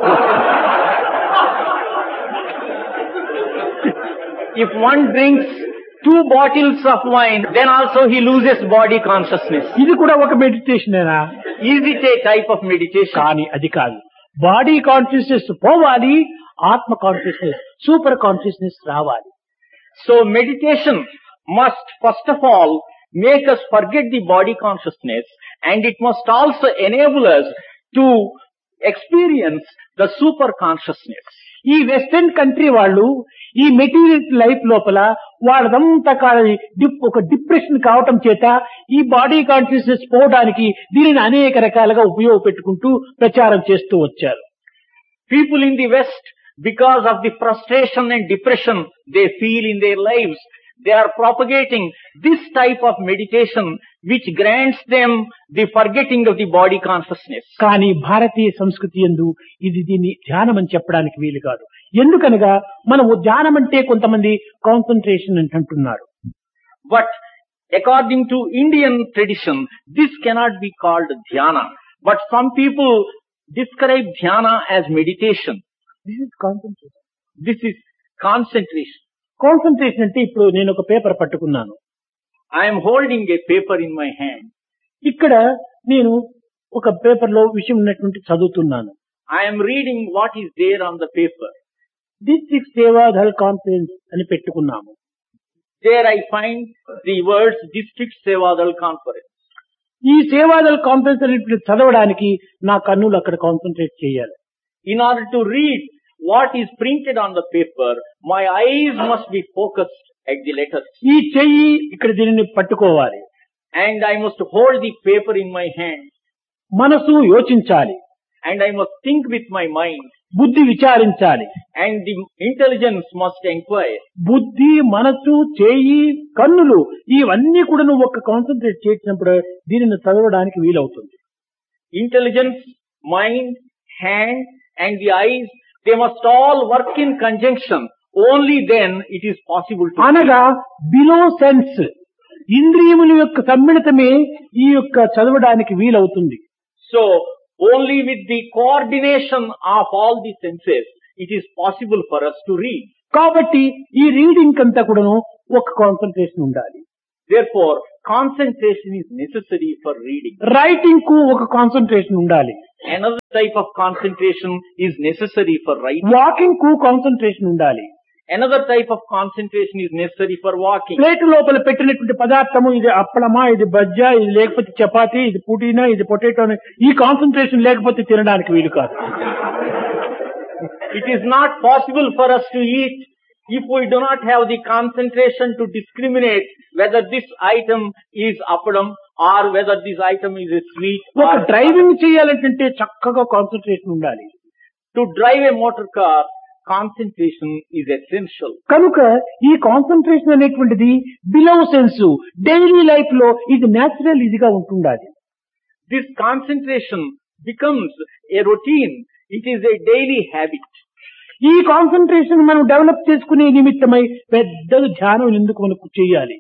If one drinks two bottles of wine, then also he loses body consciousness. ఇది కూడా ఒక మెడిటేషనేనా Is it a type of meditation? కానీ అది కాదు బాడీ కాన్షియస్నెస్ పోవాలి ఆత్మ కాన్షియస్నెస్ సూపర్ కాన్షియస్నెస్ రావాలి So meditation must first of all make us forget the body consciousness and it must also enable us to experience the super consciousness. ఈ western country వాళ్ళు ఈ material life లోపల వాళ్ళదంతా కా- dip ఒక depression కావటం చేత ఈ బాడీ కాన్షియస్నెస్ పోవడానికి దీనిని అనేక రకాలుగా ఉపయోగపెట్టుకుంటూ ప్రచారం చేస్తూ వచ్చారు People in the West, because of the frustration and depression they feel in their lives, they are propagating this type of meditation which grants them the forgetting of the body consciousness. కానీ భారతీయ సంస్కృతి ఎందు ఇది దీన్ని ధ్యానం అని చెప్పడానికి వీలు కాదు ఎందుకనగా మనము ధ్యానం అంటే కొంతమంది కాన్సన్ట్రేషన్ అని అంటున్నారు But according to Indian tradition, this cannot be called dhyana. But some people describe dhyana as meditation. This is concentration This is concentration. Concentration అంటే ఇప్పుడు నేను ఒక పేపర్ పట్టుకున్నాను I am holding a paper in my hand. ఇక్కడ నేను ఒక paper లో విషయం ఉన్నటువంటి చదువుతున్నాను I am reading what is there on the paper. District Seva Dal conference అని పెట్టుకున్నాము There I find the words District Sevadal Conference. ఈ సేవాదల్ కాన్ఫరెన్స్ అనేటువంటి చదవడానికి నా కన్నులు అక్కడ కాన్సన్ట్రేట్ చేయాలి In order to read what is printed on the paper, my eyes must be focused at the letters. ఈ చెయ్యి ఇక్కడ దీనిని పట్టుకోవాలి And I must hold the paper in my hand. మనసు యోచించాలి And I must think with my mind. బుద్ధి విచారించాలి And the intelligence must inquire. బుద్ధి మనసు చేయి కన్నులు ఇవన్నీ కూడా నువ్వు ఒక కాన్సన్ట్రేట్ చేసినప్పుడు దీనిని చదవడానికి వీలవుతుంది Intelligence, mind, hand, and the eyes, they must all work in conjunction only then it is possible to అనగా బిలో సెన్స్ ఇంద్రియముల యొక్క సమ్మిళితమే ఈ యొక్క చదవడానికి వీలవుతుంది So only with the coordination of all the senses, it is possible for us to read. కాబట్టి ఈ reading అంతా కూడాను ఒక కాన్సన్ట్రేషన్ ఉండాలి Therefore, concentration is necessary for reading. Writing కు ఒక కాన్సన్ట్రేషన్ ఉండాలి Another type of concentration is necessary for writing. Walking కు కాన్సన్ట్రేషన్ ఉండాలి Another type of concentration is necessary for walking. Plate లోపల పెట్టినటువంటి పదార్థము ఇది అప్పలమా ఇది బజ్జ ఇది లేకపోతే చపాతి ఇది పుదీనా ఇది పొటాటో ఈ కాన్సన్ట్రేషన్ లేకపోతే తినడానికి వీలు కాదు It is not possible for us to eat if we do not have the concentration to discriminate whether this item is appadam or whether this item is a sweet ఒక or driving చేయాలంటే చక్కగా concentration ఉండాలి to drive a motor car concentration is essential కనుక ఈ concentration అనేటువంటిది below sense daily life లో ఇది natural ఇదిగా ఉంటుండాలి this concentration becomes a routine it is a daily habit ఈ కాన్సన్ట్రేషన్ మనం డెవలప్ చేసుకునే నిమిత్తమై పెద్ద ధ్యానం ఎందుకు మనకు చేయాలి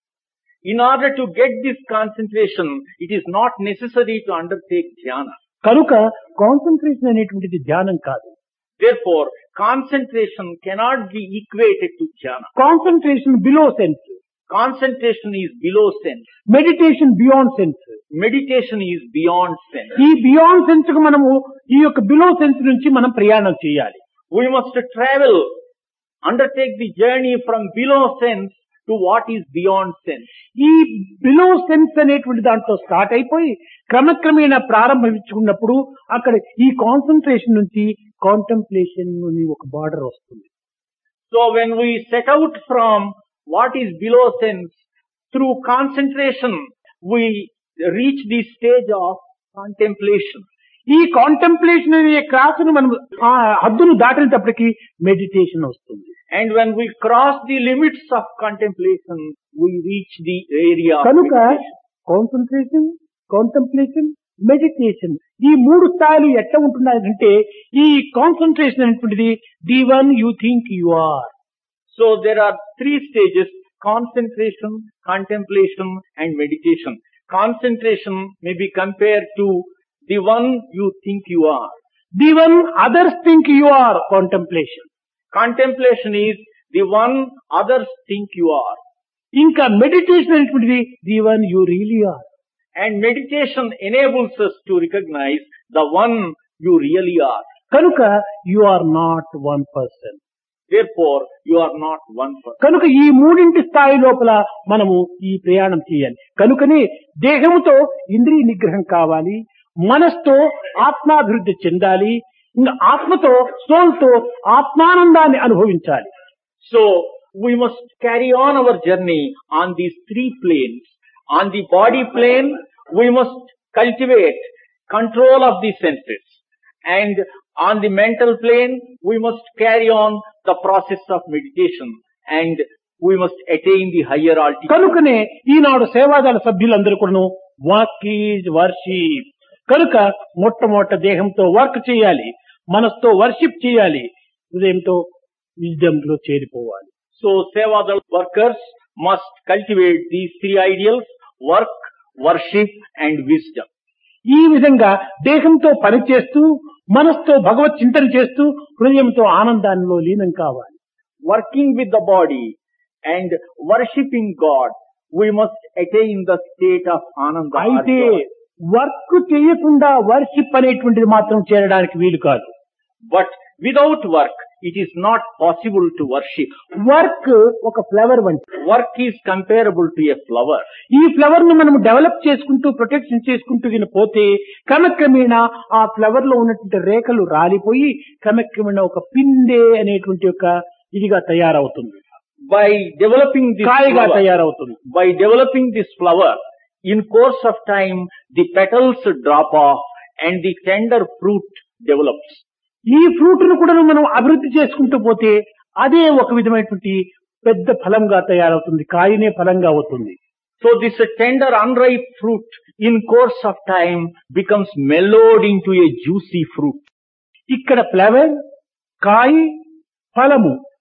in order to get this concentration it is not necessary to undertake dhyana కనుక కాన్సన్ట్రేషన్ అనేటువంటిది ధ్యానం కాదు therefore concentration cannot be equated to dhyana concentration below sense concentration is below sense meditation beyond sense meditation is beyond sense ఈ beyond sense కు మనము ఈ యొక్క below sense నుంచి మనం ప్రయాణం చేయాలి we must travel undertake the journey from below sense to what is beyond sense ఈ బిలో సెన్స్ అనేటువంటి దాంట్లో స్టార్ట్ అయిపోయి క్రమక్రమేణా ప్రారంభించుకున్నప్పుడు అక్కడ ఈ కాన్సన్ట్రేషన్ నుంచి కాంటంప్లేషన్ అని ఒక బార్డర్ వస్తుంది so when we set out from what is below sense through concentration we reach the stage of contemplation ఈ కాంటంప్లేషన్ అనే క్రాస్ ను మనం ఆ హద్దును దాటినప్పటికీ మెడిటేషన్ వస్తుంది and when we cross the limits of contemplation we reach the area of కనుక meditation. Concentration contemplation meditation ఈ మూడు స్థాయిలు ఎట్లా ఉంటున్నాయంటే ఈ కాన్సన్ట్రేషన్ అనేటువంటిది the one you think you are So there are three stages, concentration, contemplation and meditation. Concentration may be compared to the one you think you are. The one others think you are contemplation Contemplation is the one others think you are. ఇంకా meditation అనేటువంటిది the one you really are And meditation enables us to recognize the one you really are. కనుక you are not one person Therefore, you are not one person. కనుక ఈ మూడింటి స్థాయి లోపల మనము ఈ ప్రయాణం చేయాలి కనుకనే దేహముతో ఇంద్రియ నిగ్రహం కావాలి మనస్తో ఆత్మాభివృద్ధి చెందాలి ఇంకా ఆత్మతో సోల్తో ఆత్మానందాన్ని అనుభవించాలి So, we must carry on our journey on these three planes. On the body plane, we must cultivate control of the senses. And on the mental plane, we must carry on the process of meditation. And we must attain the higher altitude. కనుకనే ఈనాడు సేవాదళ సభ్యులందరూ కూడాను walk is worship కనుక మొట్టమొదట దేహంతో work చేయాలి మనసుతో worship చేయాలి హృదయంతో విజ్డమ్ లో చేరిపోవాలి So, Sevadal workers must cultivate these three ideals, work, worship and wisdom. ఈ విధంగా దేహంతో పనిచేస్తూ మనసుతో భగవత్ చింతన చేస్తూ హృదయంతో ఆనందాల్లో లీనం కావాలి working with the body and worshipping God, we must attain the state of Ananda. or అయితే joy. వర్క్ చేయకుండా వర్షిప్ అనేటువంటిది మాత్రం చేరడానికి వీలు కాదు But without work, it is not possible to worship. Work ఒక ఫ్లవర్ వంటి Work is comparable to a flower. ఈ ఫ్లవర్ ను మనం డెవలప్ చేసుకుంటూ ప్రొటెక్షన్ చేసుకుంటూ గిన పోతే క్రమక్రమేణా ఆ ఫ్లవర్ లో ఉన్నటువంటి రేఖలు రాలిపోయి క్రమక్రమేణా ఒక పిందే అనేటువంటి ఒక ఇదిగా తయారవుతుంది By developing this కాయగా flower, తయారవుతుంది by developing this flower, in course of time, the petals drop off and the tender fruit develops. ఈ ఫ్రూట్ ను కూడా మనం అభివృద్ధి చేసుకుంటూ పోతే అదే ఒక విధమైనటువంటి పెద్ద ఫలంగా తయారవుతుంది కాయనే ఫలంగా అవుతుంది So this tender unripe fruit in course of time becomes mellowed into a juicy fruit. ఇక్కడ ఫ్లవర్ కాయ ఫలము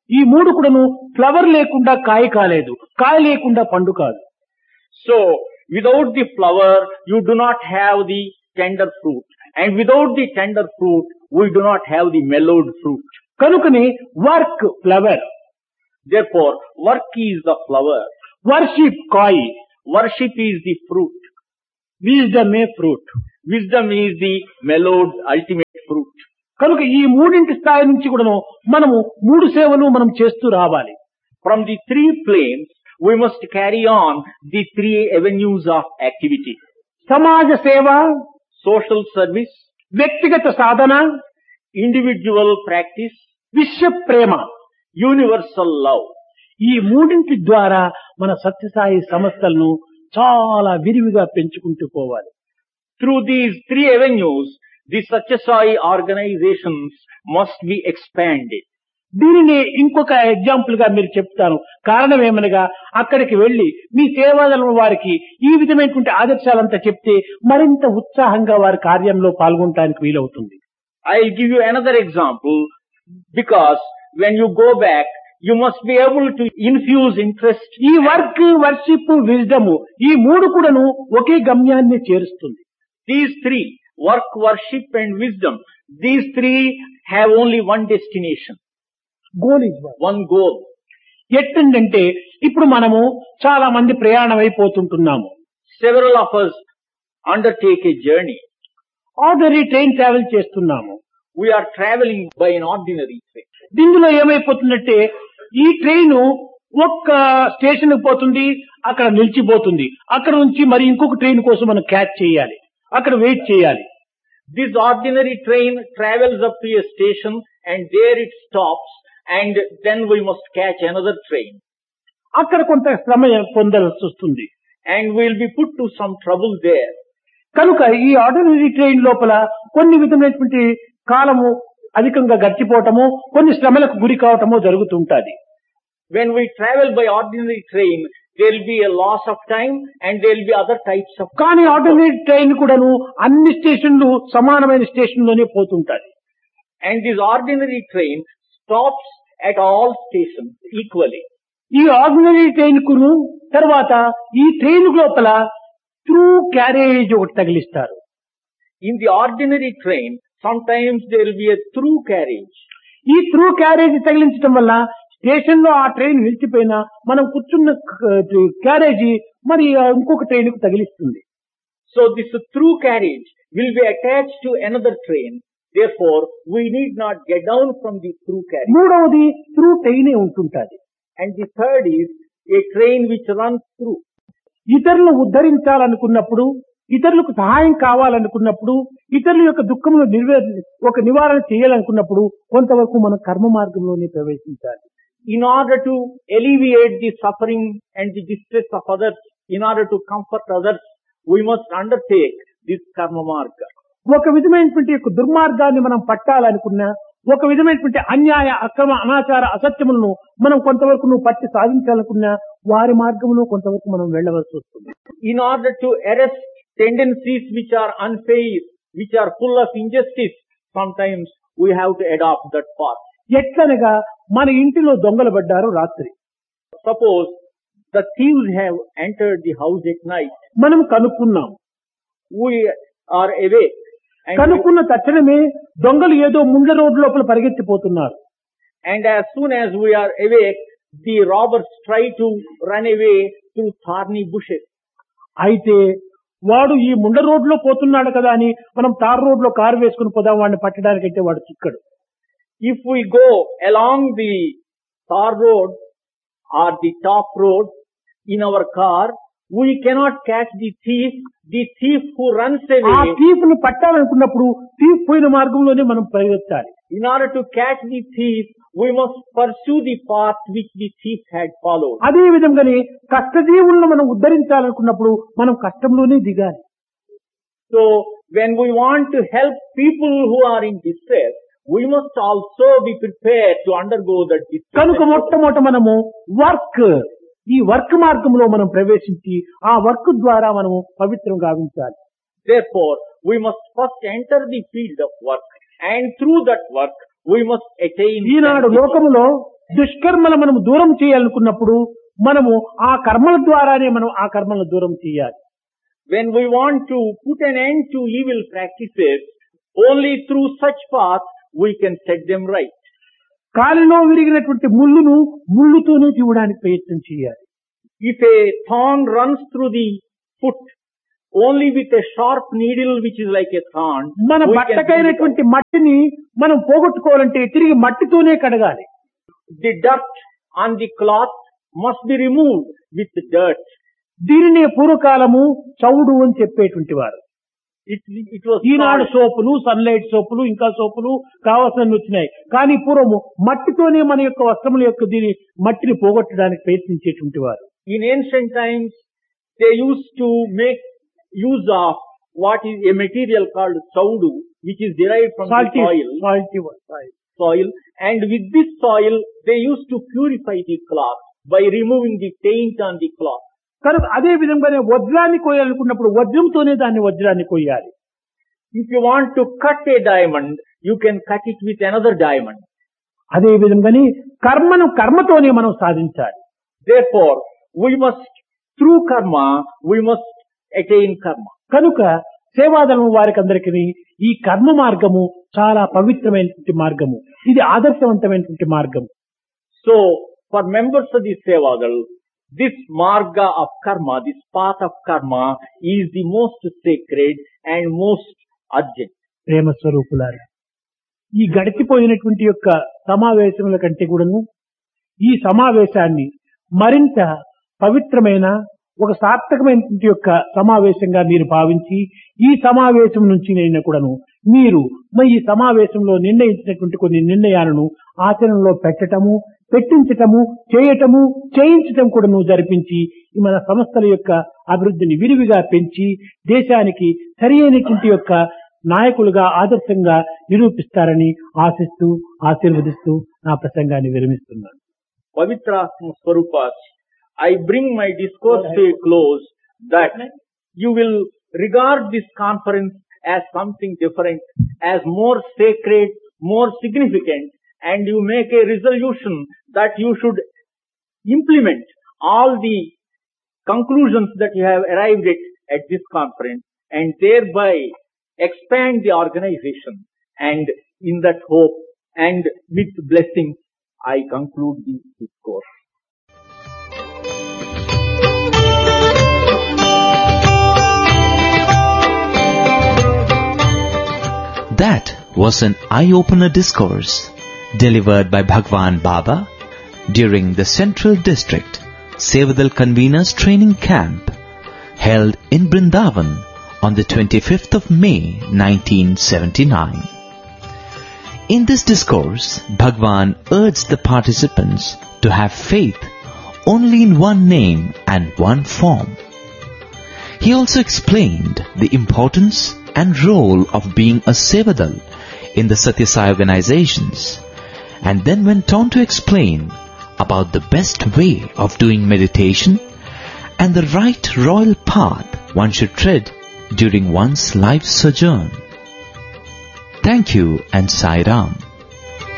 ఈ మూడు కూడాను ఫ్లవర్ లేకుండా కాయ కాలేదు కాయ లేకుండా పండు కాదు So, without the flower, you do not have the tender fruit. And without the tender fruit, we do not have the mellowed fruit. కనుకని work flower Therefore, work is the flower. Worship కాయ్ Worship is the fruit. Wisdom a fruit Wisdom is the mellowed ultimate fruit. కనుక ఈ మూడింటి స్థాయి నుంచి కూడాను మనము మూడు సేవలు మనం చేస్తూ రావాలి From the three planes, we must carry on the three avenues of activity. సమాజ సేవ Social service, వ్యక్తిగత సాధన individual practice, విశ్వ ప్రేమ universal love. ఈ మూడింటి ద్వారా మన సత్యసాయి సంస్థలను చాలా విరివిగా పెంచుకుంటూ పోవాలి Through these three avenues, the Satyasai organizations must be expanded. దీనిని ఇంకొక ఎగ్జాంపుల్ గా మీరు చెప్తాను కారణం ఏమనగా అక్కడికి వెళ్లి మీ సేవలను వారికి ఈ విధమైనటువంటి ఆదర్శాలంతా చెప్తే మరింత ఉత్సాహంగా వారి కార్యంలో పాల్గొనడానికి వీలవుతుంది I'll give you another example because when you go back, you must be able to infuse interest. ఈ వర్క్ వర్షిప్ విజ్డమ్ ఈ మూడు కూడాను ఒకే గమ్యాన్ని చేరుస్తుంది These three, work, worship and wisdom, these three have only one destination, goal is one goal. ఎట్టంటే ఇప్పుడు మనము చాలా మంది ప్రయాణం అయిపోతుంటున్నాము Several of us undertake a journey. Ordinary train travel చేస్తున్నాము We are traveling by an ordinary train. దీనిలో ఏమైపోతుందంటే ఈ ట్రైన్ ఒక్క స్టేషన్ పోతుంది అక్కడ నిలిచిపోతుంది అక్కడ నుంచి మరి ఇంకొక ట్రైన్ కోసం మనం క్యాచ్ చేయాలి అక్కడ వెయిట్ చేయాలి This ordinary train travels up to a station and there it stops and then we must catch another train అక్కడ కొంత శ్రమ పొందాల్సి వస్తుంది and we'll be put to some trouble there. కనుక ఈ ఆర్డినరీ ట్రైన్ లోపల కొన్ని విధమైనటువంటి కాలము అధికంగా గడిచిపోవటము కొన్ని శ్రమలకు గురి కావటము జరుగుతుంటది When we travel by ordinary train, there will be a loss of time and there will be other types of కానీ ఆర్డినరీ ట్రైన్ కూడాను అన్ని స్టేషన్లు సమానమైన స్టేషన్ లోనే పోతుంటది and this ordinary train stops at all stations equally. ఈ ordinary train కును తర్వాత ఈ ట్రైన్ లోపల త్రూ క్యారేజ్ ఒకటి తగిలిస్తారు In the ordinary train, sometimes there will be a through carriage. ఈ త్రూ క్యారేజ్ తగిలించడం వల్ల స్టేషన్ లో ఆ ట్రైన్ నిలిచిపోయినా మనం కూర్చున్న క్యారేజీ మరి ఆ ఇంకొక ట్రైన్ కు తగిలిస్తుంది So this through carriage will be attached to another train. Therefore, we need not get down from the through carriage. మూడవది త్రూ ట్రైనే ఉంటుంటది And the third is a train which runs through. ఇతరులను ఉద్ధరించాలనుకున్నప్పుడు ఇతరులకు సహాయం కావాలనుకున్నప్పుడు ఇతరుల యొక్క దుఃఖమును నిర్వే ఒక నివారణ చేయాలనుకున్నప్పుడు కొంతవరకు మన కర్మ మార్గంలోనే ప్రవేశించాలి In order to alleviate the suffering and the distress of others, in order to comfort others, we must undertake this karma marga. ఒక విధమైనటువంటి యొక్క దుర్మార్గాన్ని మనం పట్టాలనుకున్నా ఒక విధమైనటువంటి అన్యాయ అక్రమ అనాచార అసత్యములను మనం కొంతవరకు నువ్వు పట్టి సాధించాలనుకున్నా వారి మార్గంలో కొంతవరకు మనం వెళ్ళవలసి వస్తుంది In order to arrest tendencies which are unfair, which are full of injustice, sometimes we have to adopt that path. ఎట్లనగా మన ఇంటిలో దొంగలు పడ్డారు రాత్రి Suppose the thieves have entered the house at night. మనం కనుక్కున్నాం We are awake. And, కనుక్కున్న తక్షణమే దొంగలు ఏదో ముండ్ల రోడ్డు లోపల పరిగెత్తిపోతున్నారు and as soon as we are awake, the robbers try to run away through thorny bushes. అయితే వాడు ఈ ముండ రోడ్లో పోతున్నాడు కదా అని మనం తార్ రోడ్లో కారు వేసుకుని పోదాం వాడిని పట్టడానికంటే వాడు చిక్కడు If we go along the tar road or the top road in our car, we cannot catch the thief. The thief who runs ఆ away, థీఫ్ ను పట్టాలనుకున్నప్పుడు థీఫ్ పోయిన మార్గంలోనే మనం పరిగెత్తాలి in order to catch the thief, we must pursue the path which the thief had followed. అదే విధంగానే కష్టజీవులను మనం ఉద్ధరించాలనుకున్నప్పుడు మనం కష్టంలోనే దిగాలి So when we want to help people who are in distress, we must also be prepared to undergo that distress. కనుక మొట్టమొదట మనము work ఈ work మార్గంలో మనం ప్రవేశించి ఆ వర్క్ ద్వారా మనము పవిత్రం గావించాలి Therefore, we must first enter the field of work and through that work we must attain Eenadu sanctity. లోకములో దుష్కర్మలు మనము దూరం చేయాలనుకున్నప్పుడు మనము ఆ కర్మల ద్వారానే మనం ఆ కర్మలను దూరం చేయాలి When we want to put an end to evil practices, only through such path we can set them right. కాలిలో విరిగినటువంటి ముళ్ళును ముళ్ళుతోనే చూడడానికి ప్రయత్నం చేయాలి If a thorn runs through the foot, only with a sharp needle which is like a thorn, మన we can pull it out. బట్టకైనటువంటి మట్టిని మనం పోగొట్టుకోవాలంటే తిరిగి మట్టితోనే కడగాలి the dirt on the cloth must be removed with dirt. దీనినే పూర్వకాలము చౌడు అని చెప్పేటువంటి వారు It, it was ఈనాడు called- సోపులు సన్లైట్ సోపులు ఇంకా సోపులు కావాల్సినవి వచ్చినాయి కానీ పూర్వము మట్టితోనే మన యొక్క వస్త్రముల యొక్క దీని మట్టిని పోగొట్టడానికి ప్రయత్నించేటువంటి వారు in ancient times, they used to make use of what is a material called saudu, which is derived from salty the soil, salty soil, and with this soil, they used to purify the cloth by removing the taint on the cloth. కనుక అదే విధంగానే వజ్రాన్ని కోయాలనుకున్నప్పుడు వజ్రంతోనే దాన్ని వజ్రాన్ని కొయ్యాలి If you want to cut a diamond, you can cut it with another diamond. అదే విధంగానే కర్మను కర్మతోనే మనం సాధించాలి Therefore, we must, through karma, we must attain karma. కనుక సేవాదళం వారికి అందరికీ ఈ కర్మ మార్గము చాలా పవిత్రమైనటువంటి మార్గము ఇది ఆదర్శవంతమైనటువంటి మార్గం So, for members of the Sevagal, this marga of karma, this path of karma is the most sacred and most urgent. ప్రేమ స్వరూపులారా ఈ గడిచిపోయినటువంటి యొక్క సమావేశముల కంటే కూడాను ఈ సమావేశాన్ని మరింత పవిత్రమైన ఒక సార్థకమైనటువంటి యొక్క సమావేశంగా మీరు భావించి ఈ సమావేశం నుంచి నేను కూడాను మీరు మరి ఈ సమావేశంలో నిర్ణయించినటువంటి కొన్ని నిర్ణయాలను ఆచరణలో పెట్టటము పెట్టించటము చేయటము చేయించటం కూడాను జరిపించి ఈ మన సంస్థల యొక్క అభివృద్ధిని విరివిగా పెంచి దేశానికి సరి అయినటువంటి యొక్క నాయకులుగా ఆదర్శంగా నిరూపిస్తారని ఆశిస్తూ ఆశీర్వదిస్తూ నా ప్రసంగాన్ని విరమిస్తున్నాను Pavitra Swarupas, I bring my discourse to a close that you will regard this conference as something different, as more sacred, more significant, and you make a resolution that you should implement all the conclusions that you have arrived at at this conference and thereby expand the organization and in that hope and with blessings I conclude this discourse. That was an eye-opener discourse delivered by Bhagwan Baba during the Central District Sevadal Conveners Training Camp held in Brindavan on the 25th of May 1979. In this discourse, Bhagwan urged the participants to have faith only in one name and one form. He also explained the importance and role of being a Sevadal in the Satyasai organizations and then went on to explain about the best way of doing meditation and the right royal path one should tread during one's life sojourn. Thank you and Sai Ram.